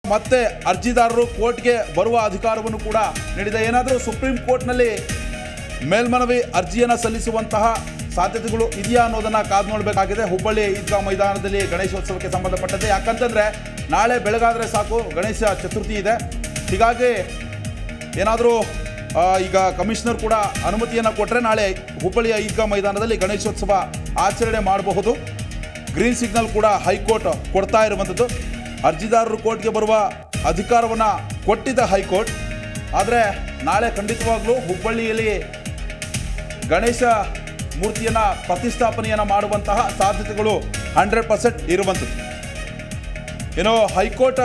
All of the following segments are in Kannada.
ಮತ್ತೆ ಅರ್ಜಿದಾರರು ಕೋರ್ಟ್ಗೆ ಬರುವ ಅಧಿಕಾರವನ್ನು ಕೂಡ ನೀಡಿದೆ ಏನಾದರೂ ಸುಪ್ರೀಂ ಕೋರ್ಟ್ನಲ್ಲಿ ಮೇಲ್ಮನವಿ ಅರ್ಜಿಯನ್ನು ಸಲ್ಲಿಸುವಂತಹ ಸಾಧ್ಯತೆಗಳು ಇದೆಯಾ ಅನ್ನೋದನ್ನ ಕಾದು ನೋಡಬೇಕಾಗಿದೆ ಹುಬ್ಬಳ್ಳಿ ಈದ್ಗಾ ಮೈದಾನದಲ್ಲಿ ಗಣೇಶೋತ್ಸವಕ್ಕೆ ಸಂಬಂಧಪಟ್ಟಂತೆ ಯಾಕಂತಂದ್ರೆ ನಾಳೆ ಬೆಳಗಾದ್ರೆ ಸಾಕು ಗಣೇಶ ಚತುರ್ಥಿ ಇದೆ ಹೀಗಾಗಿ ಏನಾದರೂ ಈಗ ಕಮಿಷನರ್ ಕೂಡ ಅನುಮತಿಯನ್ನು ಕೊಟ್ಟರೆ ನಾಳೆ ಹುಬ್ಬಳ್ಳಿಯ ಈದ್ಗಾ ಮೈದಾನದಲ್ಲಿ ಗಣೇಶೋತ್ಸವ ಆಚರಣೆ ಮಾಡಬಹುದು ಗ್ರೀನ್ ಸಿಗ್ನಲ್ ಕೂಡ ಹೈಕೋರ್ಟ್ ಕೊಡ್ತಾ ಇರುವಂಥದ್ದು ಅರ್ಜಿದಾರರು ಕೋರ್ಟ್ಗೆ ಬರುವ ಅಧಿಕಾರವನ್ನು ಕೊಟ್ಟಿದ್ದ ಹೈಕೋರ್ಟ್ ಆದರೆ ನಾಳೆ ಖಂಡಿತವಾಗ್ಲೂ ಹುಬ್ಬಳ್ಳಿಯಲ್ಲಿ ಗಣೇಶ ಮೂರ್ತಿಯನ್ನು ಪ್ರತಿಷ್ಠಾಪನೆಯನ್ನು ಮಾಡುವಂತಹ ಸಾಧ್ಯತೆಗಳು ಹಂಡ್ರೆಡ್ ಪರ್ಸೆಂಟ್ ಇರುವಂಥದ್ದು ಏನು ಹೈಕೋರ್ಟ್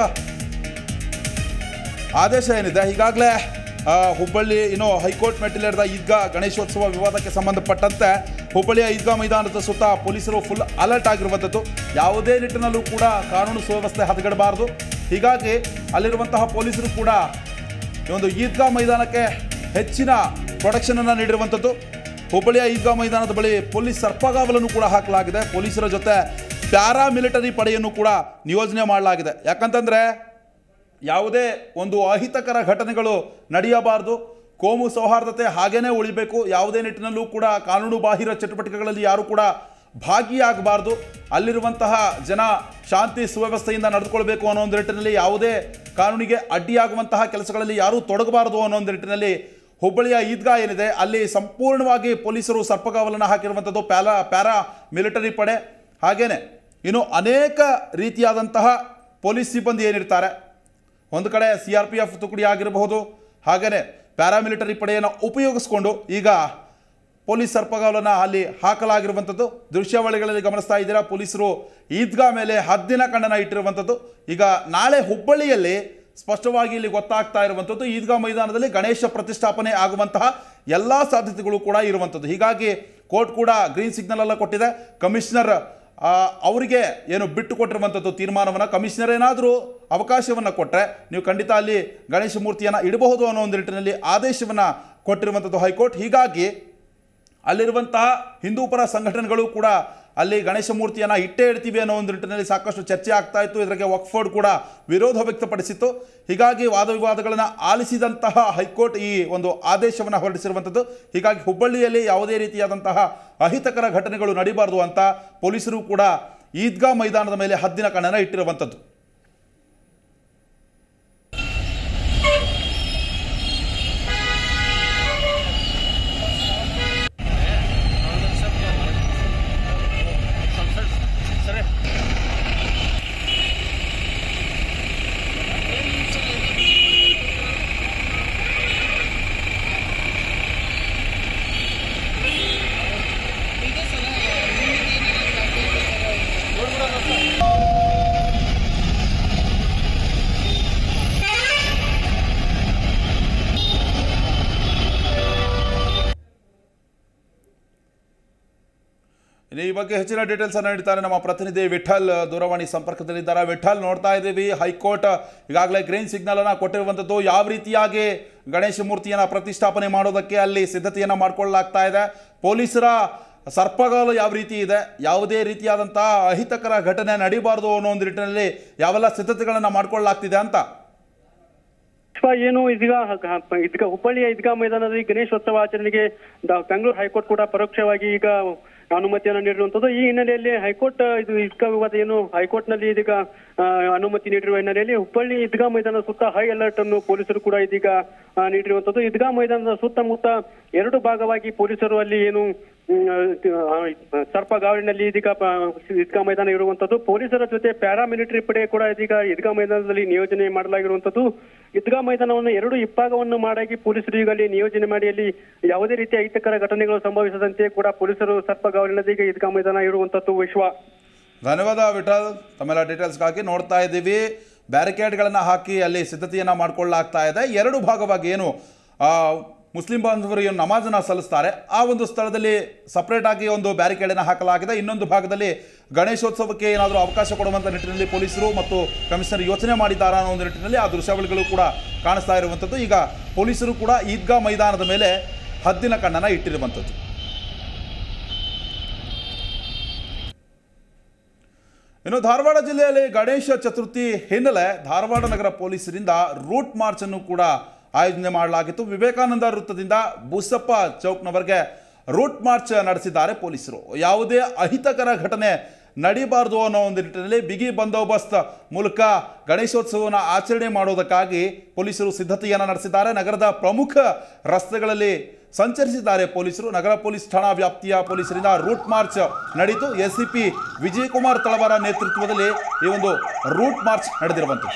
ಆದೇಶ ಏನಿದೆ ಈಗಾಗಲೇ ಆ, ಹುಬ್ಬಳ್ಳಿ ಏನು ಹೈಕೋರ್ಟ್ ಮೆಟ್ಟಿಲೇರಿದ ಈದ್ಗಾ ಗಣೇಶೋತ್ಸವ ವಿವಾದಕ್ಕೆ ಸಂಬಂಧಪಟ್ಟಂತೆ ಹುಬ್ಬಳ್ಳಿಯ ಈದ್ಗಾ ಮೈದಾನದ ಸುತ್ತ ಪೊಲೀಸರು ಫುಲ್ ಅಲರ್ಟ್ ಆಗಿರುವಂಥದ್ದು ಯಾವುದೇ ನಿಟ್ಟಿನಲ್ಲೂ ಕೂಡ ಕಾನೂನು ಸುವ್ಯವಸ್ಥೆ ಹದಗೆಡಬಾರದು ಹೀಗಾಗಿ ಅಲ್ಲಿರುವಂತಹ ಪೊಲೀಸರು ಕೂಡ ಈ ಒಂದು ಈದ್ಗಾ ಮೈದಾನಕ್ಕೆ ಹೆಚ್ಚಿನ ಪ್ರೊಟೆಕ್ಷನನ್ನು ನೀಡಿರುವಂಥದ್ದು ಹುಬ್ಬಳ್ಳಿಯ ಈದ್ಗಾ ಮೈದಾನದ ಬಳಿ ಪೊಲೀಸ್ ಸರ್ಪಗಾವಲನ್ನು ಕೂಡ ಹಾಕಲಾಗಿದೆ ಪೊಲೀಸರ ಜೊತೆ ಪ್ಯಾರಾ ಮಿಲಿಟರಿ ಪಡೆಯನ್ನು ಕೂಡ ನಿಯೋಜನೆ ಮಾಡಲಾಗಿದೆ ಯಾಕಂತಂದರೆ ಯಾವುದೇ ಒಂದು ಅಹಿತಕರ ಘಟನೆಗಳು ನಡೆಯಬಾರದು ಕೋಮು ಸೌಹಾರ್ದತೆ ಹಾಗೇನೇ ಉಳಿಬೇಕು ಯಾವುದೇ ನಿಟ್ಟಿನಲ್ಲೂ ಕೂಡ ಕಾನೂನು ಬಾಹಿರ ಚಟುವಟಿಕೆಗಳಲ್ಲಿ ಯಾರು ಕೂಡ ಭಾಗಿಯಾಗಬಾರ್ದು ಅಲ್ಲಿರುವಂತಹ ಜನ ಶಾಂತಿ ಸುವ್ಯವಸ್ಥೆಯಿಂದ ನಡೆದುಕೊಳ್ಬೇಕು ಅನ್ನೋ ಒಂದು ನಿಟ್ಟಿನಲ್ಲಿ ಯಾವುದೇ ಕಾನೂನಿಗೆ ಅಡ್ಡಿಯಾಗುವಂತಹ ಕೆಲಸಗಳಲ್ಲಿ ಯಾರೂ ತೊಡಗಬಾರದು ಅನ್ನೋ ಒಂದು ನಿಟ್ಟಿನಲ್ಲಿ ಹುಬ್ಬಳ್ಳಿಯ ಈದ್ಗಾ ಏನಿದೆ ಅಲ್ಲಿ ಸಂಪೂರ್ಣವಾಗಿ ಪೊಲೀಸರು ಸರ್ಪಗಾವಲನ್ನು ಹಾಕಿರುವಂಥದ್ದು ಪ್ಯಾರಾ ಪ್ಯಾರಾ ಮಿಲಿಟರಿ ಪಡೆ ಹಾಗೇನೆ ಇನ್ನು ಅನೇಕ ರೀತಿಯಾದಂತಹ ಪೊಲೀಸ್ ಸಿಬ್ಬಂದಿ ಏನಿರ್ತಾರೆ ಒಂದು ಕಡೆ ಸಿ ಆರ್ ಪಿ ಎಫ್ ತುಕಡಿ ಆಗಿರಬಹುದು ಹಾಗೆಯೇ ಪ್ಯಾರಾಮಿಲಿಟರಿ ಪಡೆಯನ್ನು ಉಪಯೋಗಿಸ್ಕೊಂಡು ಈಗ ಪೊಲೀಸ್ ಸರ್ಪಗಾವಲನ್ನು ಅಲ್ಲಿ ಹಾಕಲಾಗಿರುವಂಥದ್ದು ದೃಶ್ಯಾವಳಿಗಳಲ್ಲಿ ಗಮನಿಸ್ತಾ ಇದ್ದೀರಾ ಪೊಲೀಸರು ಈದ್ಗಾ ಮೇಲೆ ಹದ್ದಿನ ಕಣ್ಣನ ಇಟ್ಟಿರುವಂಥದ್ದು ಈಗ ನಾಳೆ ಹುಬ್ಬಳ್ಳಿಯಲ್ಲಿ ಸ್ಪಷ್ಟವಾಗಿ ಇಲ್ಲಿ ಗೊತ್ತಾಗ್ತಾ ಇರುವಂಥದ್ದು ಈದ್ಗಾ ಮೈದಾನದಲ್ಲಿ ಗಣೇಶ ಪ್ರತಿಷ್ಠಾಪನೆ ಆಗುವಂತಹ ಎಲ್ಲ ಸಾಧ್ಯತೆಗಳು ಕೂಡ ಇರುವಂಥದ್ದು ಹೀಗಾಗಿ ಕೋರ್ಟ್ ಕೂಡ ಗ್ರೀನ್ ಸಿಗ್ನಲ್ ಎಲ್ಲ ಕೊಟ್ಟಿದೆ ಕಮಿಷನರ್ ಆ, ಅವರಿಗೆ ಏನು ಬಿಟ್ಟು ಕೊಟ್ಟಿರುವಂಥದ್ದು ತೀರ್ಮಾನವನ್ನು ಕಮಿಷನರ್ ಏನಾದರೂ ಅವಕಾಶವನ್ನು ಕೊಟ್ಟರೆ ನೀವು ಖಂಡಿತ ಅಲ್ಲಿ ಗಣೇಶ ಮೂರ್ತಿಯನ್ನು ಇಡಬಹುದು ಅನ್ನೋ ಒಂದು ನಿಟ್ಟಿನಲ್ಲಿ ಆದೇಶವನ್ನು ಕೊಟ್ಟಿರುವಂಥದ್ದು ಹೈಕೋರ್ಟ್ ಹೀಗಾಗಿ ಅಲ್ಲಿರುವಂತಹ ಹಿಂದೂ ಪರ ಸಂಘಟನೆಗಳು ಕೂಡ ಅಲ್ಲಿ ಗಣೇಶ ಮೂರ್ತಿಯನ್ನು ಇಟ್ಟೇ ಇಡ್ತೀವಿ ಅನ್ನೋ ಒಂದು ನಿಟ್ಟಿನಲ್ಲಿ ಸಾಕಷ್ಟು ಚರ್ಚೆ ಆಗ್ತಾ ಇತ್ತು ಇದಕ್ಕೆ ವಕ್ಫೋರ್ಡ್ ಕೂಡ ವಿರೋಧ ವ್ಯಕ್ತಪಡಿಸಿತ್ತು ಹೀಗಾಗಿ ವಾದ ವಿವಾದಗಳನ್ನು ಆಲಿಸಿದಂತಹ ಹೈಕೋರ್ಟ್ ಈ ಒಂದು ಆದೇಶವನ್ನು ಹೊರಡಿಸಿರುವಂಥದ್ದು ಹೀಗಾಗಿ ಹುಬ್ಬಳ್ಳಿಯಲ್ಲಿ ಯಾವುದೇ ರೀತಿಯಾದಂತಹ ಅಹಿತಕರ ಘಟನೆಗಳು ನಡೀಬಾರ್ದು ಅಂತ ಪೊಲೀಸರು ಕೂಡ ಈದ್ಗಾ ಮೈದಾನದ ಮೇಲೆ ಹದ್ದಿನ ಕಣ್ಣನ್ನು ಇಟ್ಟಿರುವಂಥದ್ದು ಇನ್ನು ಈ ಬಗ್ಗೆ ಹೆಚ್ಚಿನ ಡೀಟೇಲ್ಸ್ ಅನ್ನು ನೀಡ್ತಾರೆ ನಮ್ಮ ಪ್ರತಿನಿಧಿ ವಿಠಲ್ ದೂರವಾಣಿ ಸಂಪರ್ಕದಲ್ಲಿದ್ದಾರೆ ವಿಠಲ್ ನೋಡ್ತಾ ಇದ್ದೀವಿ ಹೈಕೋರ್ಟ್ ಈಗಾಗಲೇ ಗ್ರೀನ್ ಸಿಗ್ನಲ್ ಅನ್ನ ಕೊಟ್ಟಿರುವಂಥದ್ದು ಯಾವ ರೀತಿಯಾಗಿ ಗಣೇಶ ಮೂರ್ತಿಯನ್ನ ಪ್ರತಿಷ್ಠಾಪನೆ ಮಾಡೋದಕ್ಕೆ ಅಲ್ಲಿ ಸಿದ್ಧತೆಯನ್ನ ಮಾಡ್ಕೊಳ್ಳಲಾಗ್ತಾ ಇದೆ ಪೊಲೀಸರ ಸರ್ಪಗಾಲು ಯಾವ ರೀತಿ ಇದೆ ಯಾವುದೇ ರೀತಿಯಾದಂತಹ ಅಹಿತಕರ ಘಟನೆ ನಡೀಬಾರ್ದು ಅನ್ನೋ ಒಂದು ನಿಟ್ಟಿನಲ್ಲಿ ಯಾವೆಲ್ಲ ಸಿದ್ಧತೆಗಳನ್ನು ಮಾಡ್ಕೊಳ್ಳಲಾಗ್ತಿದೆ ಅಂತ ವಿಶ್ವ ಏನು ಇದೀಗ ಹ- ಇದೀಗ ಹುಬ್ಬಳ್ಳಿಯ ಈದ್ಗಾ ಮೈದಾನದಲ್ಲಿ ಗಣೇಶೋತ್ಸವ ಆಚರಣೆಗೆ ದ- ಬೆಂಗಳೂರು ಹೈಕೋರ್ಟ್ ಕೂಡ ಪರೋಕ್ಷವಾಗಿ ಈಗ ಅನುಮತಿಯನ್ನು ನೀಡಿರುವಂತದ್ದು ಈ ಹಿನ್ನೆಲೆಯಲ್ಲಿ ಹೈಕೋರ್ಟ್ ಇದು ಈದ್ಗಾ ವಿವಾದ ಏನು ಹೈಕೋರ್ಟ್ ನಲ್ಲಿ ಇದೀಗ ಆ, ಅನುಮತಿ ನೀಡಿರುವ ಹಿನ್ನೆಲೆಯಲ್ಲಿ ಹುಬ್ಬಳ್ಳಿ ಈದ್ಗಾ ಮೈದಾನದ ಸುತ್ತ ಹೈ ಅಲರ್ಟ್ ಅನ್ನು ಪೊಲೀಸರು ಕೂಡ ಇದೀಗ ಆ, ನೀಡಿರುವಂತದ್ದು ಈದ್ಗಾ ಮೈದಾನದ ಸುತ್ತಮುತ್ತ ಎರಡು ಭಾಗವಾಗಿ ಪೊಲೀಸರು ಅಲ್ಲಿ ಏನು ಹ್ಮ್, ಆ, ಸರ್ಪ ಗಾವಲಿನಲ್ಲಿ ಇದೀಗ ಪ- ಈದ್ಗಾ ಮೈದಾನ ಇರುವಂತದ್ದು ಪೊಲೀಸರ ಜೊತೆ ಪ್ಯಾರಾ ಮಿಲಿಟರಿ ಪಡೆ ಕೂಡ ಇದೀಗ ಈದ್ಗಾ ಮೈದಾನದಲ್ಲಿ ನಿಯೋಜನೆ ಮಾಡಲಾಗಿರುವಂತದ್ದು ಈದ್ಗಾ ಮೈದಾನವನ್ನು ಎರಡು ಇಬ್ಬಾಗವನ್ನು ಮಾಡಾಗಿ ಪೊಲೀಸರು ಈಗ ಅಲ್ಲಿ ನಿಯೋಜನೆ ಮಾಡಿ ಅಲ್ಲಿ ಯಾವುದೇ ರೀತಿಯ ಅಹಿತಕರ ಘಟನೆಗಳು ಸಂಭವಿಸದಂತೆ ಕೂಡ ಪೊಲೀಸರು ಸರ್ಪಗಾವಲಿನಲ್ಲಿ ಈಗ ಈದ್ಗಾ ಮೈದಾನ ಇರುವಂತದ್ದು ವಿಶ್ವ ಧನ್ಯವಾದ ವಿಠಲ್ ತಮ್ಮೆಲ್ಲ ಡೀಟೇಲ್ಸ್ಗಾಗಿ ನೋಡ್ತಾ ಇದ್ದೀವಿ ಬ್ಯಾರಿಕೇಡ್ಗಳನ್ನು ಹಾಕಿ ಅಲ್ಲಿ ಸಿದ್ಧತೆಯನ್ನು ಮಾಡ್ಕೊಳ್ಳಲಾಗ್ತಾ ಇದೆ ಎರಡು ಭಾಗವಾಗಿ ಏನು ಆ, ಮುಸ್ಲಿಂ ಬಾಂಧವರು ಏನು ನಮಾಜನ್ನು ಸಲ್ಲಿಸ್ತಾರೆ ಆ ಒಂದು ಸ್ಥಳದಲ್ಲಿ ಸಪ್ರೇಟ್ ಆಗಿ ಒಂದು ಬ್ಯಾರಿಕೇಡನ್ನು ಹಾಕಲಾಗಿದೆ ಇನ್ನೊಂದು ಭಾಗದಲ್ಲಿ ಗಣೇಶೋತ್ಸವಕ್ಕೆ ಏನಾದರೂ ಅವಕಾಶ ಕೊಡುವಂಥ ನಿಟ್ಟಿನಲ್ಲಿ ಪೊಲೀಸರು ಮತ್ತು ಕಮಿಷನರ್ ಯೋಚನೆ ಮಾಡಿದ್ದಾರಾ ಅನ್ನೋ ಒಂದು ನಿಟ್ಟಿನಲ್ಲಿ ಆ ದೃಶ್ಯಾವಳಿಗಳು ಕೂಡ ಕಾಣಿಸ್ತಾ ಇರುವಂಥದ್ದು ಈಗ ಪೊಲೀಸರು ಕೂಡ ಈದ್ಗಾ ಮೈದಾನದ ಮೇಲೆ ಹದ್ದಿನ ಕಣ್ಣನ್ನು ಇಟ್ಟಿರುವಂಥದ್ದು ಇನ್ನು ಧಾರವಾಡ ಜಿಲ್ಲೆಯಲ್ಲಿ ಗಣೇಶ ಚತುರ್ಥಿ ಹಿನ್ನೆಲೆ ಧಾರವಾಡ ನಗರ ಪೊಲೀಸರಿಂದ ರೂಟ್ ಮಾರ್ಚ್ ಅನ್ನು ಕೂಡ ಆಯೋಜನೆ ಮಾಡಲಾಗಿತ್ತು ವಿವೇಕಾನಂದ ವೃತ್ತದಿಂದ ಬುಸಪ್ಪ ಚೌಕ್ನವರೆಗೆ ರೂಟ್ ಮಾರ್ಚ್ ನಡೆಸಿದ್ದಾರೆ ಪೊಲೀಸರು ಯಾವುದೇ ಅಹಿತಕರ ಘಟನೆ ನಡೀಬಾರದು ಅನ್ನೋ ಒಂದು ನಿಟ್ಟಿನಲ್ಲಿ ಬಿಗಿ ಬಂದೋಬಸ್ತ್ ಮೂಲಕ ಗಣೇಶೋತ್ಸವವನ್ನು ಆಚರಣೆ ಮಾಡೋದಕ್ಕಾಗಿ ಪೊಲೀಸರು ಸಿದ್ಧತೆಯನ್ನು ನಡೆಸಿದ್ದಾರೆ ನಗರದ ಪ್ರಮುಖ ರಸ್ತೆಗಳಲ್ಲಿ ಸಂಚರಿಸಿದ್ದಾರೆ ಪೊಲೀಸರು ನಗರ ಪೊಲೀಸ್ ಠಾಣಾ ವ್ಯಾಪ್ತಿಯ ಪೊಲೀಸರಿಂದ ರೂಟ್ ಮಾರ್ಚ್ ನಡೆಯಿತು S C P Vijaykumar Talawar ನೇತೃತ್ವದಲ್ಲಿ ಈ ಒಂದು ರೂಟ್ ಮಾರ್ಚ್ ನಡೆದಿರುವಂಥದ್ದು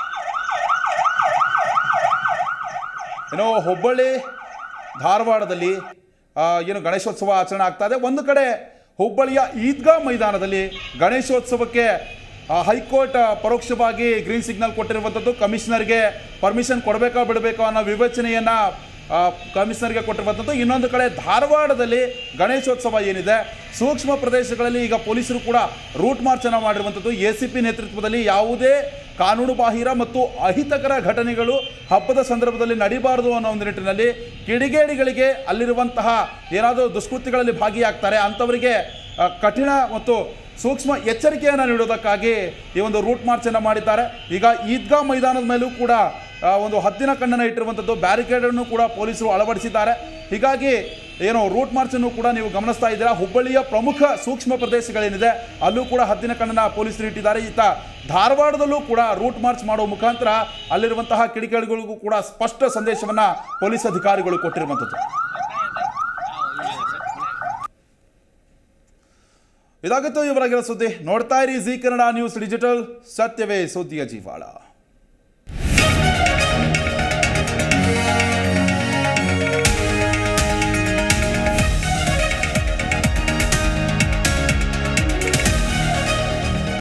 ಏನೋ ಹುಬ್ಬಳ್ಳಿ ಧಾರವಾಡದಲ್ಲಿ ಆ, ಏನು ಗಣೇಶೋತ್ಸವ ಆಚರಣೆ ಆಗ್ತಾ ಇದೆ ಒಂದು ಕಡೆ ಹುಬ್ಬಳ್ಳಿಯ ಈದ್ಗಾ ಮೈದಾನದಲ್ಲಿ ಗಣೇಶೋತ್ಸವಕ್ಕೆ ಆ, ಹೈಕೋರ್ಟ್ ಆ, ಪರೋಕ್ಷವಾಗಿ ಗ್ರೀನ್ ಸಿಗ್ನಲ್ ಕೊಟ್ಟಿರುವಂಥದ್ದು ಕಮಿಷನರ್ಗೆ ಪರ್ಮಿಷನ್ ಕೊಡಬೇಕಾ ಬಿಡಬೇಕಾ ಅನ್ನೋ ವಿವೇಚನೆಯನ್ನು ಕಮಿಷನರ್ಗೆ ಕೊಟ್ಟಿರುವಂಥದ್ದು ಇನ್ನೊಂದು ಕಡೆ ಧಾರವಾಡದಲ್ಲಿ ಗಣೇಶೋತ್ಸವ ಏನಿದೆ ಸೂಕ್ಷ್ಮ ಪ್ರದೇಶಗಳಲ್ಲಿ ಈಗ ಪೊಲೀಸರು ಕೂಡ ರೂಟ್ ಮಾರ್ಚನ್ನು ಮಾಡಿರುವಂಥದ್ದು ಎ ಸಿ ಪಿ ನೇತೃತ್ವದಲ್ಲಿ ಯಾವುದೇ ಕಾನೂನು ಬಾಹಿರ ಮತ್ತು ಅಹಿತಕರ ಘಟನೆಗಳು ಹಬ್ಬದ ಸಂದರ್ಭದಲ್ಲಿ ನಡೀಬಾರದು ಅನ್ನೋ ಒಂದು ನಿಟ್ಟಿನಲ್ಲಿ ಕಿಡಿಗೇಡಿಗಳಿಗೆ ಅಲ್ಲಿರುವಂತಹ ಏನಾದರೂ ದುಷ್ಕೃತ್ಯಗಳಲ್ಲಿ ಭಾಗಿಯಾಗ್ತಾರೆ ಅಂಥವರಿಗೆ ಆ, ಕಠಿಣ ಮತ್ತು ಸೂಕ್ಷ್ಮ ಎಚ್ಚರಿಕೆಯನ್ನು ನೀಡೋದಕ್ಕಾಗಿ ಈ ಒಂದು ರೂಟ್ ಮಾರ್ಚನ್ನು ಮಾಡಿದ್ದಾರೆ ಈಗ ಈದ್ಗಾ ಮೈದಾನದ ಮೇಲೂ ಕೂಡ ಆ, ಒಂದು ಹದ್ದಿನ ಕಣ್ಣನ್ನು ಇಟ್ಟಿರುವಂಥದ್ದು ಬ್ಯಾರಿಕೇಡನ್ನು ಕೂಡ ಪೊಲೀಸರು ಅಳವಡಿಸಿದ್ದಾರೆ ಹೀಗಾಗಿ ಏನು ರೂಟ್ ಮಾರ್ಚನ್ನು ಕೂಡ ನೀವು ಗಮನಿಸ್ತಾ ಇದ್ದೀರಾ ಹುಬ್ಬಳ್ಳಿಯ ಪ್ರಮುಖ ಸೂಕ್ಷ್ಮ ಪ್ರದೇಶಗಳೇನಿದೆ ಅಲ್ಲೂ ಕೂಡ ಹದ್ದಿನ ಕಣ್ಣನ್ನು ಪೊಲೀಸರು ಇಟ್ಟಿದ್ದಾರೆ ಈತ ಧಾರವಾಡದಲ್ಲೂ ಕೂಡ ರೂಟ್ ಮಾರ್ಚ್ ಮಾಡುವ ಮುಖಾಂತರ ಅಲ್ಲಿರುವಂತಹ ಕಿಡಿಗೇಡಿಗಳಿಗೂ ಕೂಡ ಸ್ಪಷ್ಟ ಸಂದೇಶವನ್ನು ಪೊಲೀಸ್ ಅಧಿಕಾರಿಗಳು ಕೊಟ್ಟಿರುವಂಥದ್ದು ಇದಾಗಿತ್ತು ಇವರಾಗಿರೋ ಸುದ್ದಿ ನೋಡ್ತಾ ಇರಿ ಜಿ ಕನ್ನಡ ನ್ಯೂಸ್ ಡಿಜಿಟಲ್ ಸತ್ಯವೇ ಸುದ್ದಿಯ ಜೀವಾಳ